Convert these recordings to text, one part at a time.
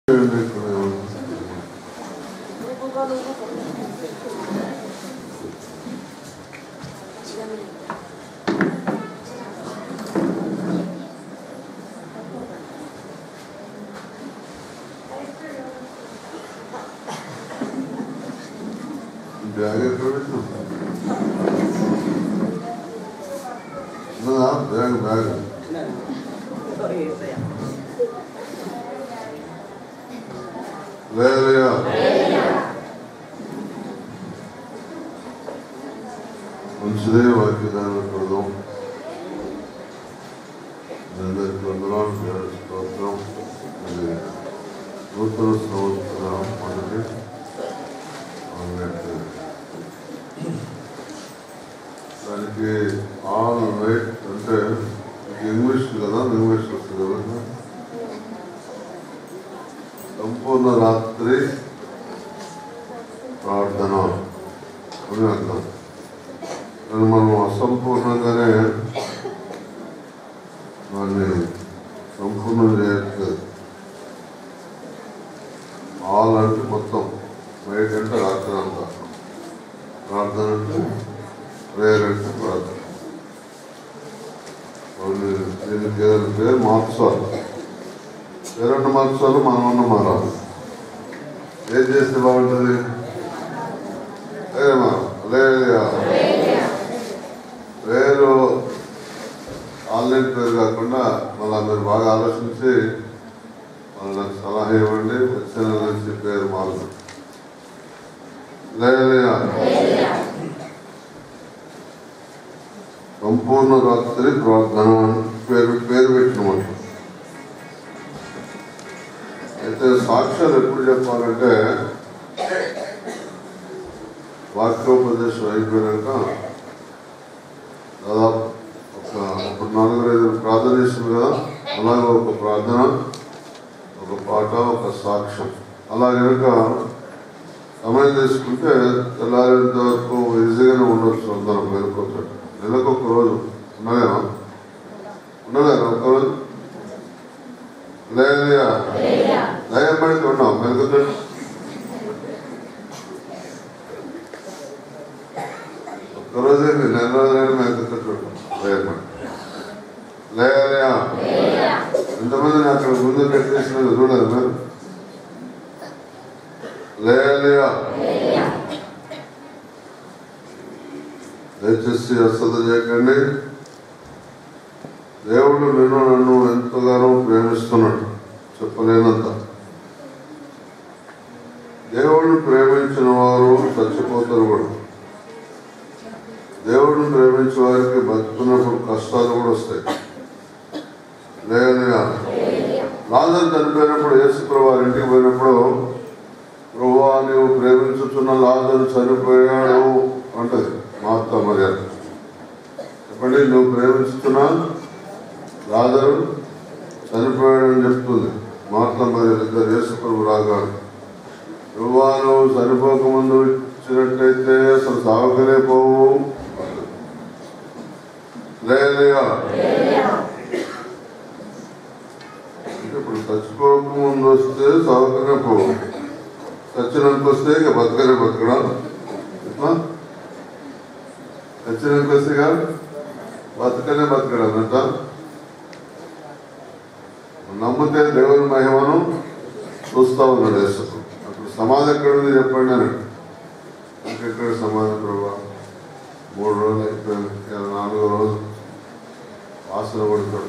Bag ఎక్కడ పెట్టినావు ఉన్నదా బ్యాగ్ బ్యాగ్ లేదయ్యా మంచిదే వాక్యదానం ప్రదం అందరికి వందనాలు దేవుని స్తోత్రం ఇది నూతన సంవత్సరం మొదటి అన్నట్టు దానికి ఆల్ రైట్ అంటే ఇంగ్లీష్ కదా ఇంగ్లీష్ వస్తుంది కదా సంపూర్ణ రాత్రి ప్రార్థన అని అర్థం కానీ మనం అసంపూర్ణంగానే దాన్ని సంపూర్ణం చేయట్లేదు ఆల్ అంటే మొత్తం నైట్ అంటే రాత్రి అంతా ప్రార్థన అంటే ప్రేయర్ అంటే ప్రార్థన వాళ్ళు దీనికి ఏదైనా పేరు మార్చాలి పేరన్న మార్చాలి మనమన్న మారాలి ఏం చేస్తే బాగుంటుంది ఏమా లేదా పేరు ఆన్లైన్ పేరు కాకుండా మళ్ళీ మీరు బాగా ఆలోచించి వాళ్ళకి సలహా ఇవ్వండి వచ్చిన నుంచి పేరు మారు లేదా సంపూర్ణ రాత్రి ప్రార్థన అని పేరు పేరు పెట్టినమాట అయితే సాక్ష్యాలు ఎప్పుడు చెప్పాలంటే వాక్యోపదేశం అయిపోయాక దాదాపు ఒక ఇప్పుడు నలుగురు ఐదు ప్రార్థన చేసింది కదా అలాగే ఒక ప్రార్థన ఒక పాట ఒక సాక్ష్యం అలా కనుక సమయం తీసుకుంటే తెల్లారేంత వరకు ఈజీగానే ఉండొచ్చు అందరం మేలుకోవచ్చు నెలకు ఒక రోజు ఉండలేమా ఉండలేరా ఒక రోజు లేదా దయపడితే ఉన్నాం మెలుగుతాడు ఒక్కరోజే నెల రోజులైనా మెలుగుతాడు దయపడి లేదా ఎంతమందిని అక్కడ ముందు పెట్టేసిన చూడలేదు మీరు లేదా దయచేసి అశ్రద్ధ చేయకండి దేవుడు నిన్ను నన్ను ఎంతగానో ప్రేమిస్తున్నాడు చెప్పలేనంత దేవుడిని ప్రేమించిన వారు చచ్చిపోతారు కూడా దేవుడిని ప్రేమించే వారికి బతుకున్నప్పుడు కష్టాలు కూడా వస్తాయి లేదా లాజర్ చనిపోయినప్పుడు యేసుప్రభు వారి ఇంటికి పోయినప్పుడు ప్రభువా నీవు ప్రేమించుతున్న లాజరు చనిపోయాడు అంటది మా అత్త మర్యాద చెప్పండి నువ్వు ప్రేమిస్తున్నా లాజరు చనిపోయాడని చెప్తుంది మార్త మర్యాద ఇద్దరు యేసుప్రభు రాగా నువ్వా నువ్వు చనిపోకముందు ఇచ్చినట్టయితే అసలు సాగలే పోవు లేదా ఇప్పుడు చచ్చిపోకముందు వస్తే సాగకనే పోవు చచ్చినంత వస్తే ఇక బతకనే బతకడా ఎట్లా చచ్చినంత వస్తే ఇక బతకనే బతకడా అన్నట్ట నమ్మితే దేవుని మహిమను చూస్తా ఉన్నాడు యేసుకు అప్పుడు సమాధి ఎక్కడ ఉంది చెప్పండి అని ఇంకెక్కడ సమాధి ప్రభా మూడు రోజులు అయిపోయింది ఇవాళ నాలుగో రోజు వాసన పడుతాడు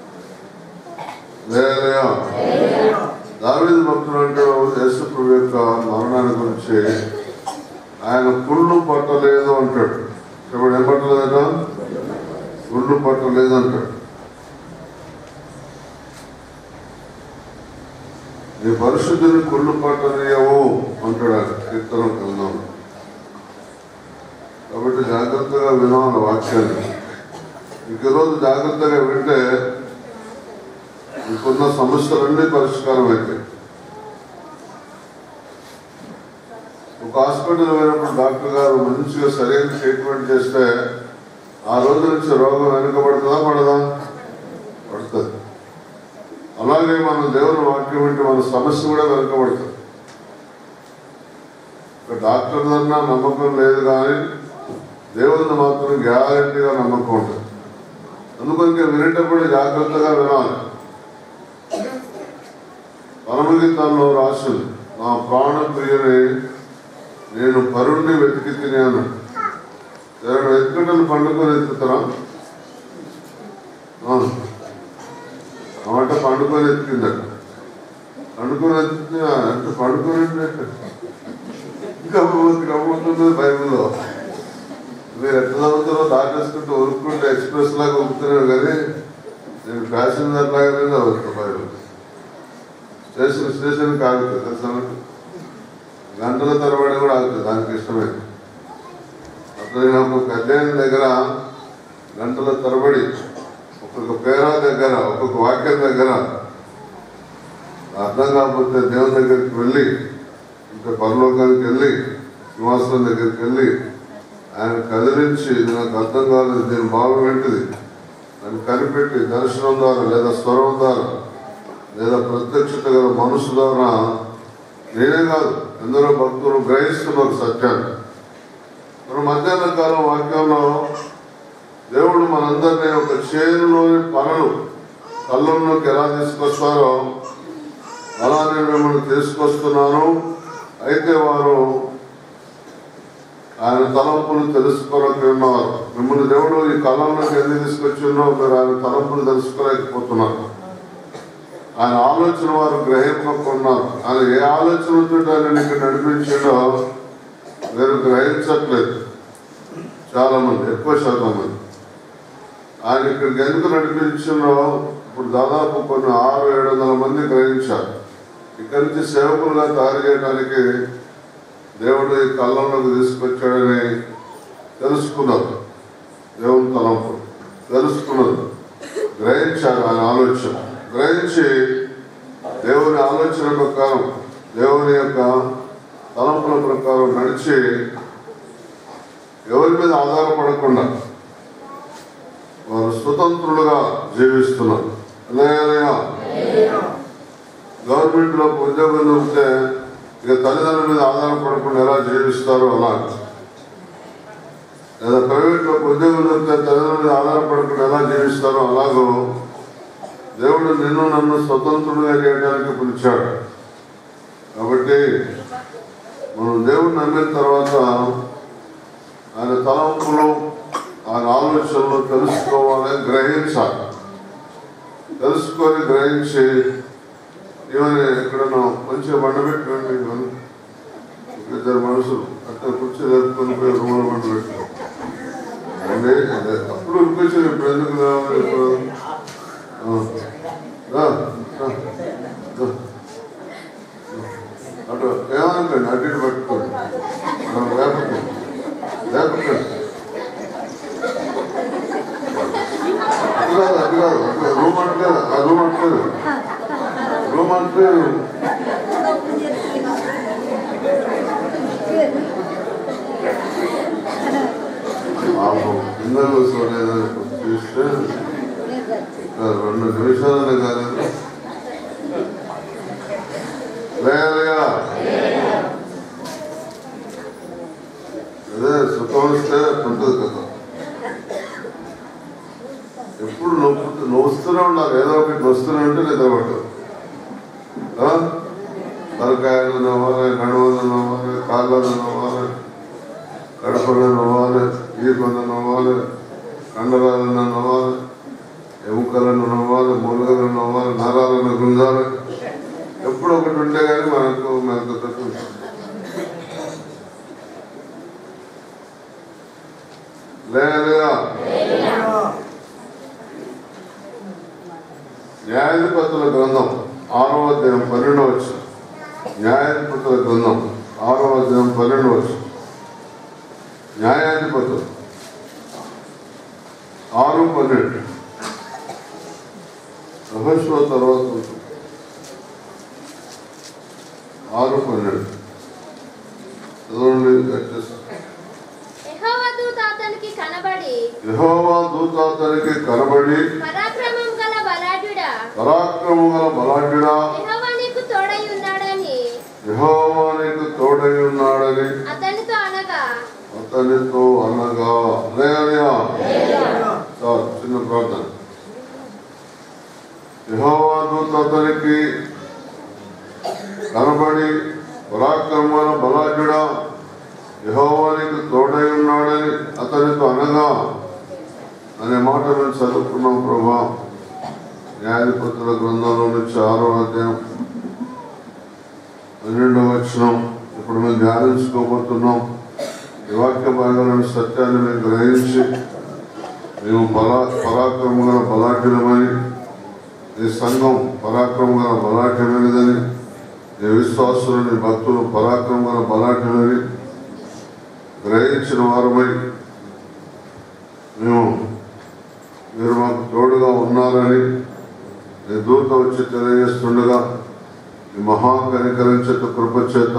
లేదా దావేది భక్తుడు అంటే యేసు ప్రభు యొక్క మరణాన్ని గురించి ఆయన కుళ్ళు పట్టలేదు అంటాడు ఇప్పుడు ఏం పట్టలేదట కుళ్ళు పట్టలేదు అంటాడు నీ పరిశుద్ధిని కుళ్ళు పట్టనీయవు అంటాడు ఆయన కీర్తన గ్రంథం కాబట్టి జాగ్రత్తగా వినాలి వాక్యాన్ని ఇంక రోజు జాగ్రత్తగా వింటే మీకున్న సమస్యలన్నీ పరిష్కారం అవుతాయి ఒక హాస్పిటల్ పోయినప్పుడు డాక్టర్ గారు మంచిగా సరైన ట్రీట్మెంట్ చేస్తే ఆ రోజు నుంచి రోగం వెనుకబడుతుందా పడదా పడుతుంది అలాగే మనం దేవుని వాక్యం అంటే మన సమస్య కూడా వెనకబడుతుంది ఒక డాక్టర్ అన్నా నమ్మకం లేదు కానీ దేవుని మాత్రం గ్యారంటీగా నమ్మకం ఉంటుంది అందుకని వినేటప్పుడు జాగ్రత్తగా వినాలి పరమగీతాల్లో రాసింది నా ప్రాణ ప్రియుని నేను పరుణ్ణి వెతికి తినాను ఎవరు వెతుకటలు పండుకొని ఎత్తుతారా ఆ. ఆ మాట పండుకొని ఎత్తుకిందట పండుకొని ఎత్తుకుని అంటే పండుకొని గమ్మత్తు గమ్ముతుంది బైబిల్లో మీరు ఎట్లా చదువుతారో దాటేసుకుంటూ ఉరుక్కుంటే ఎక్స్ప్రెస్ లాగా ఉరుకుతున్నాను కానీ నేను ప్యాసింజర్ లాగానే చదువుతాను బైబిల్ స్టేషన్ స్టేషన్కి ఆగుతుంది తెలుసా మీకు? గంటల తరబడి కూడా ఆగుతుంది దానికి ఇష్టమే అప్పుడు నేను ఒక్కొక్క అధ్యాయం దగ్గర గంటల తరబడి ఒక్కొక్క పేరా దగ్గర ఒక్కొక్క వాక్యం దగ్గర అర్థం కాకపోతే దేవుని దగ్గరికి వెళ్ళి ఇంకా పరలోకానికి వెళ్ళి నివాసం దగ్గరికి వెళ్ళి ఆయన కదిలించి ఇది నాకు అర్థం కాలేదు దీని భావం ఏంటిది అని కనిపెట్టి దర్శనం ద్వారా లేదా స్వరం ద్వారా లేదా ప్రత్యక్షత గల మనసు ద్వారా నేనే కాదు ఎందరో భక్తులు గ్రహిస్తున్నారు సత్యాన్ని మన మధ్యాహ్న కాలం వాక్యంలో దేవుడు మనందరినీ ఒక చేనులోని పనులు కళ్ళంలోకి ఎలా తీసుకొస్తారో అలా నేను మిమ్మల్ని తీసుకొస్తున్నాను అయితే వారు ఆయన తలంపులు తెలుసుకోలేక ఉన్నారు మిమ్మల్ని దేవుడు ఈ కళ్ళంలోకి ఎందుకు తీసుకొచ్చి ఉన్నో మీరు ఆయన తలంపులు తెలుసుకోలేకపోతున్నారు ఆయన ఆలోచన వారు గ్రహింపకున్నారు ఆయన ఏ ఆలోచనతో ఆయన ఇక్కడ నడిపించాడో మీరు గ్రహించట్లేదు చాలా మంది ఎక్కువ శాతం మంది ఆయన ఇక్కడికి ఎందుకు నడిపించిందో ఇప్పుడు దాదాపు కొన్ని ఆరు ఏడు వందల మంది గ్రహించారు ఇక్కడి నుంచి సేవకులుగా తయారు చేయడానికి దేవుడు ఈ కళ్ళంలోకి తీసుకొచ్చాడని తెలుసుకున్నారు దేవుని తలంపు తెలుసుకున్నారు గ్రహించారు ఆయన ఆలోచన గ్రహించి దేవుని ఆలోచన ప్రకారం దేవుని యొక్క తలంపుల ప్రకారం నడిచి ఎవరి మీద ఆధారపడకుండా వారు స్వతంత్రులుగా జీవిస్తున్నారు హల్లెలూయా. గవర్నమెంట్ లో ఉద్యోగం దొరికితే ఇక తల్లిదండ్రుల మీద ఆధారపడకుండా ఎలా జీవిస్తారో అలా లేదా ప్రైవేట్ లో ఉద్యోగం దొరికితే తల్లిదండ్రుల మీద ఆధారపడకుండా ఎలా జీవిస్తారో అలాగో దేవుడు నిన్ను నన్ను స్వతంత్రుడిగా చేయడానికి పిలిచాడు కాబట్టి మనం దేవుడిని నమ్మిన తర్వాత ఆయన తలంపులు ఆయన ఆలోచనలు తెలుసుకోవాలి గ్రహించాలి తెలుసుకొని గ్రహించి ఇవన్నీ ఎక్కడన్నా మంచిగా బండబెట్టుకోండి ఇవన్నీ ఇద్దరు మనుషులు అట్లా కుర్చీ జరుపుకొని పోయి రూమ్లో బండబెట్టారు అంటే అదే అప్పుడు ఉరికొచ్చారు ఇప్పుడు ఎందుకు రావాలి ఇప్పుడు ఆ. రా, రా, రా. అటు ఏమనుకోండి అటు ఇటు పట్టుకోండి ఆ, లేపకండి లేపకండి అటు కాదు అటు కాదు అటు రూమ్ అంటే ఆ రూమ్ అంటే రూమ్ అంటే పాపం పిల్లలు చూడలేదని చూస్తే ఇంకా రెండు నిమిషాలనే కాలేదు లేదుగా అదే సుఖం వస్తే ఉంటుంది కదా ఎప్పుడు నొప్పు నొస్తూనే ఉండాలి ఏదో ఒకటి నొస్తూనే ఉంటే నిద్రపట్టదు తలకాయలు నవ్వాలి నడువలు నవ్వాలి కాళ్ళను నవ్వాలి కడపలు నవ్వాలి ఈపలు నవ్వాలి కండరాలను నవ్వాలి ఎముకలను నవ్వాలి మూలలను నవ్వాలి నరాలను గుంజాలి ఎప్పుడు ఒకటి ఉంటే కానీ మనకు మనకు తక్కువ లేదా న్యాయాధిపతుల గ్రంథం ఆరో అధ్యాయం పన్నెండు వచ్చు న్యాయాధిపతుల గ్రంథం ఆరో అధ్యాయం పన్నెండు వచ్చు న్యాయాధిపతులు ఆరు పన్నెండు రహస్య తర్వాత ఉంటుంది. ఆరు పన్నెండు చదవండి దయచేసి. యెహోవా దూత అతనికి కనబడి యెహోవా దూత అతనికి కనబడి పరాక్రమం గల బలాఢ్యుడా పరాక్రమము గల బలాఢ్యుడా యెహోవా నీకు తోడై ఉన్నాడని యెహోవా నీకు తోడై ఉన్నాడని అతనితో అనగా అతనితో అనగా హల్లెలూయా. చాలు చిన్న ప్రార్థన యెహోవా దూత అతనికి కనబడి పరాక్రమమైన బలాఢ్యుడా యెహోవా నీకు తోడై ఉన్నాడని అతనితో అనగా అనే మాట మేము చదువుకున్నాం ప్రభా న్యాయాధిపతుల గ్రంథంలో నుంచి ఆరో అధ్యాయం పన్నెండవ వచనం ఇప్పుడు మేము ధ్యానించుకోబోతున్నాం ఈ వాక్య భాగాలను సత్యాన్ని మేము గ్రహించి మేము బలా పరాక్రమ గల బలాఢ్యులమని ఈ సంఘం పరాక్రమ గల బలాఢ్యమైనదని నీ విశ్వాసులని భక్తులు పరాక్రమ గల బలాఢ్యులని గ్రహించిన వారమై మేము మీరు మాకు తోడుగా ఉన్నారని నీ దూత వచ్చి తెలియజేస్తుండగా ఈ మహాకనికరం చేత కృప చేత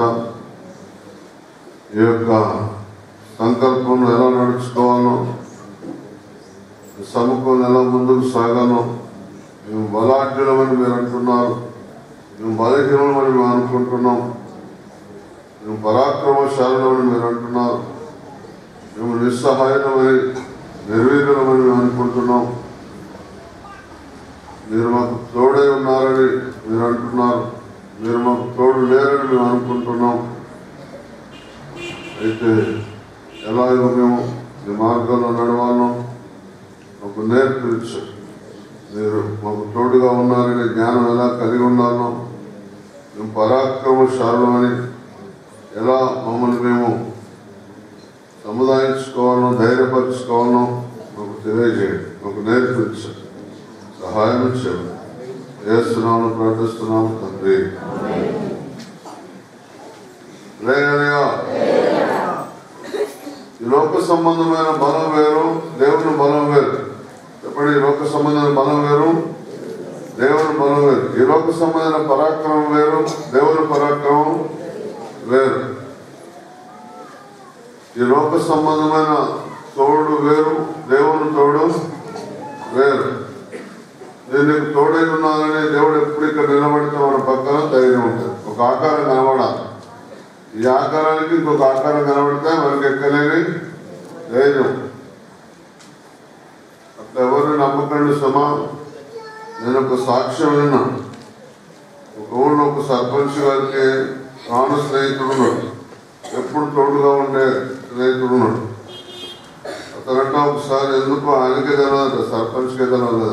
ఈ యొక్క సంకల్పం ఎలా నడుచుకోవాలో ఈ సముఖం ఎలా ముందుకు సాగాలో మేము బలాఢ్యులమని మీరు అంటున్నారు మేము బలహీనమని మేము అనుకుంటున్నాం మేము పరాక్రమశాలులమని మీరు అంటున్నారు మేము నిస్సహాయమని నిర్వీర్యులమని మేము అనుకుంటున్నాం మీరు మాకు తోడై ఉన్నారని మీరు అంటున్నారు మీరు మాకు తోడు లేరని మేము అనుకుంటున్నాం అయితే ఎలాగో మేము ఈ మార్గంలో నడవాలను మాకు నేర్పించు మీరు మాకు తోడుగా ఉన్నారని జ్ఞానం ఎలా కలిగి ఉన్నానో మేము పరాక్రమశాలమని ఎలా మమ్మల్ని మేము సముదాయించుకోవాలో ధైర్యపరచుకోవాలో మాకు తెలియజేయండి మాకు నేర్పించు సహాయం చేయండి చేస్తున్నాము ప్రార్థిస్తున్నాము తండ్రి లేదనగా ఈ లోక సంబంధమైన బలం వేరు దేవుని బలం వేరు చెప్పండి ఈ లోక సంబంధమైన బలం వేరు దేవుని బలం వేరు ఈ లోక సంబంధమైన పరాక్రమం వేరు దేవుని పరాక్రమం వేరు ఈ లోక సంబంధమైన తోడు వేరు దేవుని తోడు వేరు నేను నీకు తోడై ఉన్నానని దేవుడు ఎప్పుడు ఇక్కడ నిలబడితే మన పక్కన ధైర్యం ఉంటుంది ఒక ఆకారం కనబడాలి ఈ ఆకారానికి ఇంకొక ఆకారం కనబడితే మనకి ఎక్కలేని ధైర్యం అట్లా ఎవరిని నమ్మకండి సుమా నేను ఒక సాక్ష్యం విన్నాను ఒక ఊళ్ళో ఒక సర్పంచ్ గారికి ప్రాణ స్నేహితుడు ఉన్నాడు ఎప్పుడు తోడుగా ఉండే స్నేహితుడు ఉన్నాడు అతనంటే ఒకసారి ఎందుకు ఆయనకే తెలియదు సర్పంచ్కే తెలియదు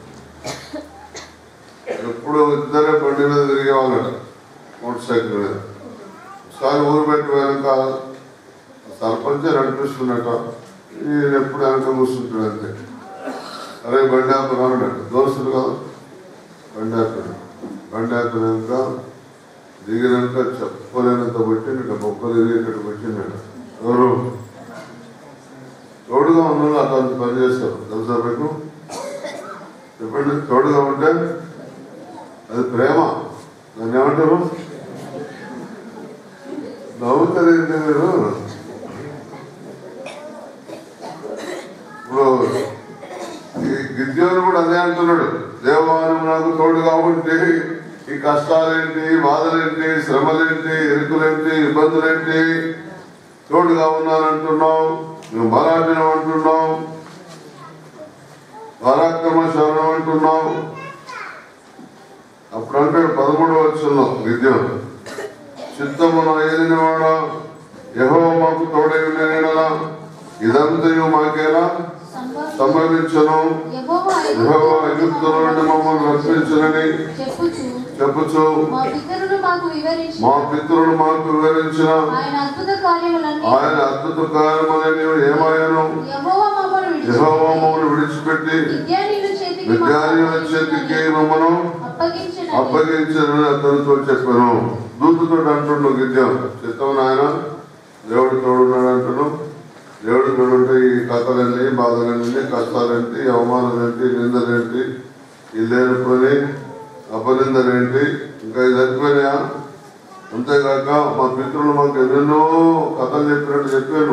ఎప్పుడు ఇద్దరే బండి మీద తిరిగేవాళ్ళట మోటార్ సైకిల్ మీద ఒకసారి ఊరు పెట్టి వెనక సర్పంచ్ నడిపిస్తున్నట ఈయన ఎప్పుడు వెనక కూర్చుంటాడు అంతే అరే బండి ఆపు అన్నాడు దోస్తుడు కదా బండి ఆపాడు బండి ఆపినాక దిగినాక చెప్పలేనంత పెట్టిండట బొక్కలు తిరిగి ఇక్కడ పెట్టిండట ఎవరు తోడుగా ఉన్న అతను పని చేస్తారు తెలుసా మీకు చెప్పండి తోడుగా ఉంటే అది ప్రేమ దాన్ని ఏమంటారు నవ్వుతారు ఏంటి మీరు ఇప్పుడు ఈ గిద్యోను కూడా అదే అంటున్నాడు దేవాలయం నాకు తోడుగా ఉంటే ఈ కష్టాలేంటి బాధలేంటి శ్రమలేంటి ఇరుకులేంటి ఇబ్బందులేంటి తోడుగా ఉన్నానంటున్నావు నువ్వు బలాఢ్యం అంటున్నావు పరాక్రమ శరణం అంటున్నావు అప్పుడు అంటాడు పదమూడవ వచ్చున్నాం విద్యం చిత్తమున ఏదిన వాడ యహో మాకు తోడై ఉండేలా ఇదంతయు మాకేలా సంభవించను యహో ఐగుప్తుల నుండి మమ్మల్ని రక్షించనని చెప్పుచు చెప్పుచు మా పితరులు మాకు వివరించి మా పితరులు మాకు వివరించిన ఆయన అద్భుత కార్యములన్నీ ఆయన అద్భుత కార్యములని ఏమాయను యెహోవా మమ్మల్ని విడిచి యహోవా మమ్మల్ని విడిచిపెట్టి విద్యానీయుల చేతికి విద్యాలయుల చేతికి మమ్మను అప్పగించిన అప్పగించారని అతనితో చెప్పాను దూతతో అంటుండు గిద్యం చిత్తం నాయన దేవుడు తోడున్నాడు అంటున్నాం దేవుడు తోడుంటే ఈ కథలన్నీ బాధలన్నీ కష్టాలేంటి అవమానాలేంటి నిందలేంటి ఇల్లేనుకొని అపనిందలేంటి ఇంకా ఇది సరిపోయినాయా అంతేకాక మా పితృలు మాకు ఎన్నెన్నో కథలు చెప్పినట్టు చెప్పాను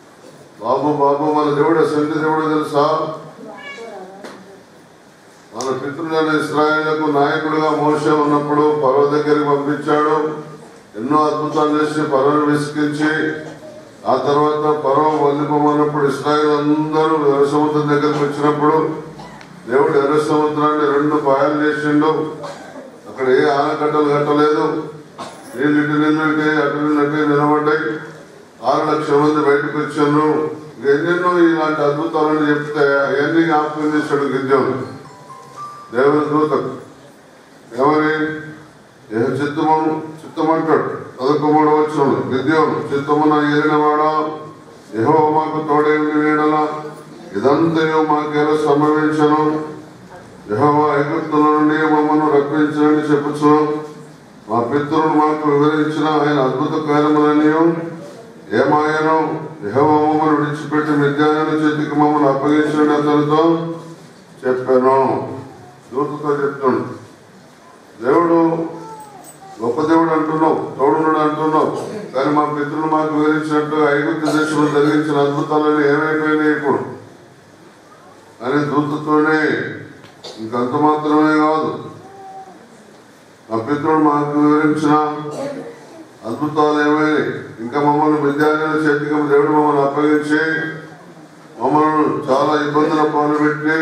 బాబు బాబు మన దేవుడు అసలు దేవుడు తెలుసా మన మన పితృలైన ఇస్రాయేళ్లకు నాయకుడిగా మోసే ఉన్నప్పుడు పర్వ దగ్గరికి పంపించాడు ఎన్నో అద్భుతాలు చేసి పర్వను విసిగించి ఆ తర్వాత పర్వం వదిలిపోమన్నప్పుడు ఇస్రాయేల్ అందరూ ఎర్ర సముద్రం దగ్గరికి వచ్చినప్పుడు దేవుడు ఎర్ర సముద్రాన్ని రెండు పాయలు చేసిండు అక్కడ ఏ ఆనకట్టలు కట్టలేదు నీళ్ళు ఇటు నీళ్ళు ఇటు అటు నీళ్ళు అటు నిలబడ్డాయి ఆరు లక్షల మంది బయటకు వచ్చారు ఎన్నెన్నో ఇలాంటి అద్భుతాలని చెప్తే అవన్నీ జ్ఞాపకం చేశాడు గిద్యోను దేవుని దూతకు ఎవరి ఏ చిత్తమను చిత్తమంటాడు పదకొమ్మడు వచ్చిన గిద్యోను చిత్తమున ఏలినవాడా యహో మాకు తోడేమి నీడల ఇదంతయో మాకేలా సంభవించను యహోవా ఐగుప్తుల నుండి మమ్మల్ని రప్పించని చెప్పచ్చు మా పితరులు మాకు వివరించిన ఆయన అద్భుత కార్యములని ఏమాయను యహోవా మమ్మల్ని విడిచిపెట్టి విద్యాన్ని చేతికి మమ్మల్ని అప్పగించిన అతనితో చెప్పాను దూతతో చెప్తాను దేవుడు గొప్ప దేవుడు అంటున్నావు తోడున్నాడు అంటున్నావు కానీ మా పితృలు మాకు వివరించినట్టు ఐగుప్తు దేశంలో జరిగించిన అద్భుతాలని ఏమైపోయినాయి ఇప్పుడు అని దూతతోనే ఇంకంత మాత్రమే కాదు మా పితృడు మాకు వివరించిన అద్భుతాలు ఏమైనాయి ఇంకా మమ్మల్ని విద్యార్థుల చేతికి దేవుడు మమ్మల్ని అప్పగించి మమ్మల్ని చాలా ఇబ్బందుల పాలు పెట్టి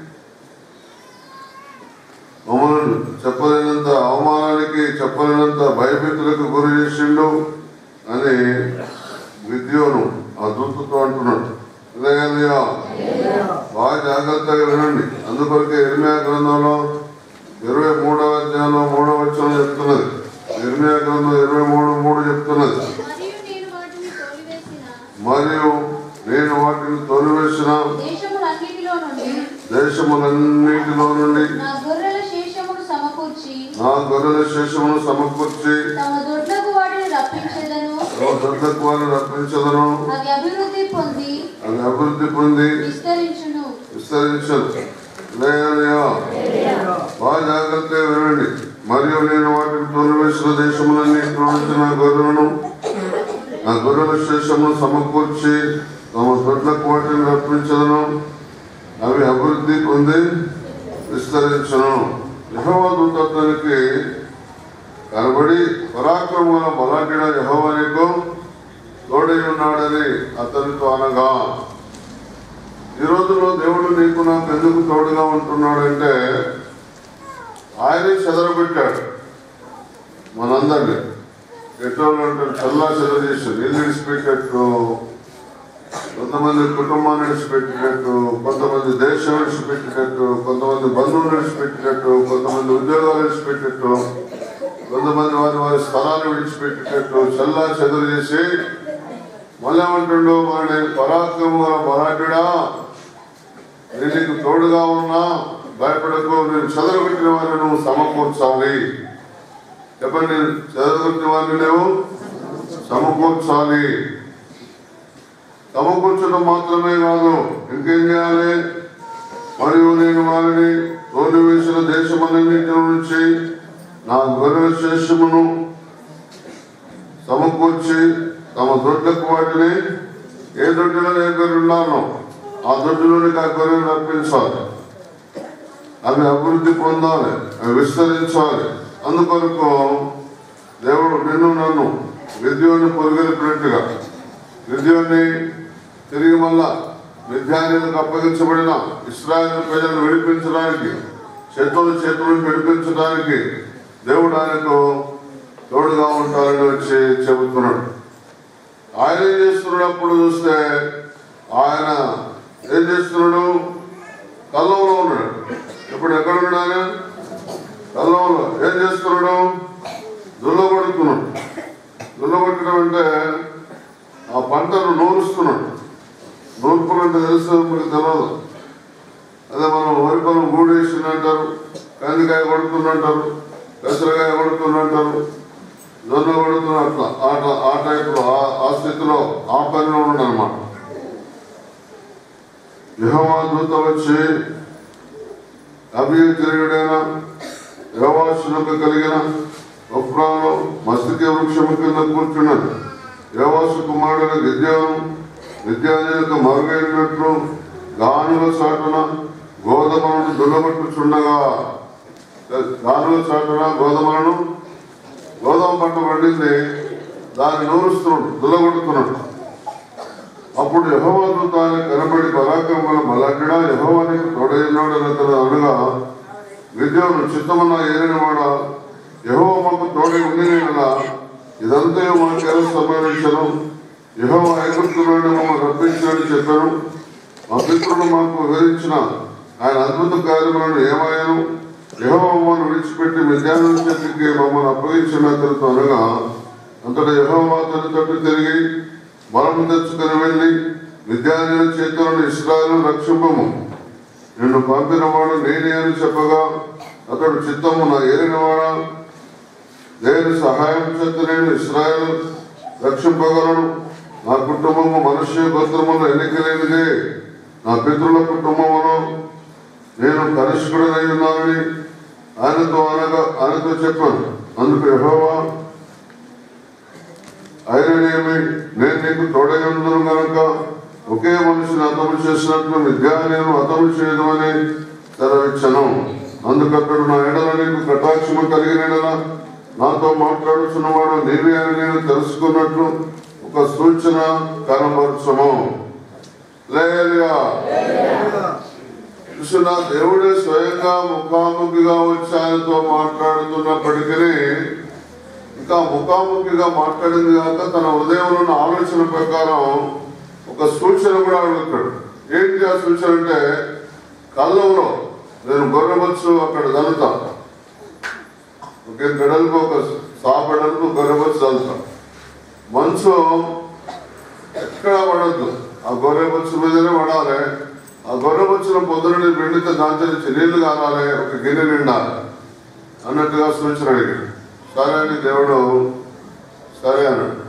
మమ్మల్ని చెప్పలేనంత అవమానానికి చెప్పలేనంత భయభీతులకు గురి చేసిండు అని విద్యోను ఆ దూతతో అంటున్నాడు హల్లెలూయా. బాగా జాగ్రత్తగా వినండి అందుకొరకే ఇర్మియా గ్రంథంలో ఇరవై మూడవ అధ్యాయంలో మూడవ వచ్చం చెప్తున్నది ఇర్మియా గ్రంథం ఇరవై మూడు మూడు చెప్తున్నది మరియు నేను వాటిని తోలివేసిన మరియు నేను వాటిని తొలివేసిన దేశములన్నిటిలో నుండి దేశములన్నిటిలో నుండి నా గొర్రెల శేషమును సమకూర్చి నా గొర్రెల శేషమును సమకూర్చి తమ దొడ్లకు వాటిని రప్పించేదను దొడ్లకు వారిని రప్పించదను అవి అభివృద్ధి పొంది అది అభివృద్ధి పొంది విస్తరించును విస్తరించదు లేయా బాగా జాగ్రత్తగా వినండి మరియు నేను వాటిని తొలివేసిన దేశములన్నింటిలో నుంచి నా గొర్రెలను నా గొర్రెల శేషమును సమకూర్చి తమ దొడ్లకు వాటిని రప్పించదను అవి అభివృద్ధి పొంది విస్తరించను యహోవా దూతత్వానికి కనబడి పరాక్రమముల బలాటిన యహోవా నీకు తోడై ఉన్నాడని అతనితో అనగా ఈ రోజుల్లో దేవుడు నీకు నాకు ఎందుకు తోడుగా ఉంటున్నాడంటే ఆయనే చెదరబెట్టాడు మనందరినీ ఎట్లా అంటే చల్లా చెదరచేసి ఇల్లు విడిచిపెట్టేట్టు కొంతమంది కుటుంబాన్ని విడిచిపెట్టినట్టు కొంతమంది దేశం విడిచిపెట్టినట్టు కొంతమంది బంధువులు విడిచిపెట్టినట్టు కొంతమంది ఉద్యోగాలు విడిచిపెట్టినట్టు కొంతమంది వారి వారి స్థలాలు విడిచిపెట్టినట్టు చల్లా చెదరు చేసి మళ్ళీ ఏమంటుండు వాడి పరాక్రమ మరాఠుడా నేను నీకు తోడుగా ఉన్నా భయపడకు నేను చెదరగొట్టిన వారిని నువ్వు సమకూర్చాలి చెప్పండి చెదరగొట్టిన వారిని నువ్వు సమకూర్చాలి సమకూర్చడం మాత్రమే కాదు ఇంకేం చేయాలి మరియు నేను వారిని తోలు వేసిన దేశమన్నింటి నుంచి నా గొర్రెల శేషమును సమకూర్చి తమ దొడ్లకు వాటిని ఏ దొడ్డులో ఏ గొర్రె ఉన్నానో ఆ దొడ్డులోనికి ఆ గొర్రెను రప్పించాలి అవి అభివృద్ధి పొందాలి అవి విస్తరించాలి అందుకొరకు దేవుడు నిన్ను నన్ను విద్యోని పొరుగలిపినట్టుగా విద్యోని తిరిగి మళ్ళా విద్యార్థులకు అప్పగించబడిన ఇస్రాయల్ ప్రజలను విడిపించడానికి చేతులు చేతులను విడిపించడానికి దేవుడు ఆయనకు తోడుగా ఉంటారని వచ్చి చెబుతున్నాడు ఆయన ఏం చేస్తున్నప్పుడు చూస్తే ఆయన ఏం చేస్తున్నాడు కల్లంలో ఉన్నాడు ఇప్పుడు ఎక్కడ ఉన్నాడు ఆయన కల్లంలో ఏం చేస్తున్నాడు దుల్ల కొడుతున్నాడు దుల్ల కొట్టడం అంటే ఆ పంటను నూరుస్తున్నాడు నూర్పులు అంటే తెలుసు మీకు తెలియదు అదే మనం వరి పొలం గూడేసిందంటారు కందికాయ కొడుతుందంటారు పెసరకాయ కొడుతుందంటారు జొన్న కొడుతున్న అట్లా అట్లా ఆ టైప్లో ఆ- ఆ స్థితిలో ఆ పనిలో ఉండనమాట యహోవా దూత వచ్చి అభియుడైన యోవాసులకు కలిగిన ఒప్రాలో మస్తిక వృక్షము కింద కూర్చున్నది యోవాసు కుమారుడు విద్యాను విద్యానికి మరుగైనట్లు గానుల చాటున గోధుమలను దుల్లగొట్టుచుండగా గానుల చాటున గోధుమలను గోధుమ పంట పండింది దాన్ని నూరుస్తున్నాడు దుల్లగొడుతున్నాడు అప్పుడు యహోవాను తాను కనబడి పరాక్రమల మలడ్డా యహోవానికి తోడైనాడు అతను అనగా విద్యను చిత్తమన్న ఏరిన వాడ యహోవ మాకు తోడై ఉండి నేనలా ఇదంతా మాకు ఎలా సంబంధించను యహోవ ఐగుప్తు నుండి మమ్మల్ని రప్పించాడని చెప్పాను మా పితృలు మాకు వివరించిన ఆయన అద్భుత కార్యములను ఏమాయను యహోవ మమ్మల్ని విడిచిపెట్టి మిద్యానం చేతికి మమ్మల్ని అప్పగించిన అతనితో అనగా అంతటా యహోవ అతని తట్టు తిరిగి బలం తెచ్చుకుని వెళ్ళి విద్యాలయ చేతులను ఇస్రాయలు రక్షింపము నిన్ను పంపినవాడు నేనే అని చెప్పగా అతడు చిత్తము నా ఏలినవాడా దేని సహాయం చేత నేను ఇస్రాయల్ రక్షింపగలను నా కుటుంబము మనుష్య గోత్రములు ఎన్నికలేనిదే నా పితృల కుటుంబమును నేను కనిష్కుడనై ఉన్నానని ఆయనతో అనగా ఆయనతో చెప్పాను అందుకు యెహోవా ఆయననేమి నేను నీకు తోడై ఉందను గనుక ఒకే మనిషిని అతము చేసినట్లు విద్యా నేను అతము చేయదమని సెలవిచ్చను అందుకప్పుడు నా ఎడల నీకు కటాక్షము కలిగిన ఎడల నాతో మాట్లాడుచున్నవాడు నీవే అని నేను తెలుసుకున్నట్లు ఒక సూచన కనబరచము లేలుయా చూసిన దేవుడే స్వయంగా ముఖాముఖిగా వచ్చి ఆయనతో మాట్లాడుతున్నప్పటికీ ఇంకా ముఖాముఖిగా మాట్లాడింది కాక తన హృదయంలో ఉన్న ఆలోచన ప్రకారం ఒక సూచన కూడా అడుగుతాడు ఏంటి ఆ సూచన అంటే కళ్ళంలో నేను గొర్రెవచ్చు అక్కడ చదువుతా ఒకే గడలకు ఒక సాపడలకు గొర్రెవచ్చు చదువుతా మంచు ఎక్కడ పడద్దు ఆ గొర్రెబొచ్చు మీదనే పడాలి ఆ గొర్రెబొచ్చున పొద్దున పిండితే దాంట్లో నుంచి నీళ్లు కారాలి ఒక గిన్నె నిండా అన్నట్టుగా సూచన అడిగాడు సరే అని దేవుడు సరే అన్నాడు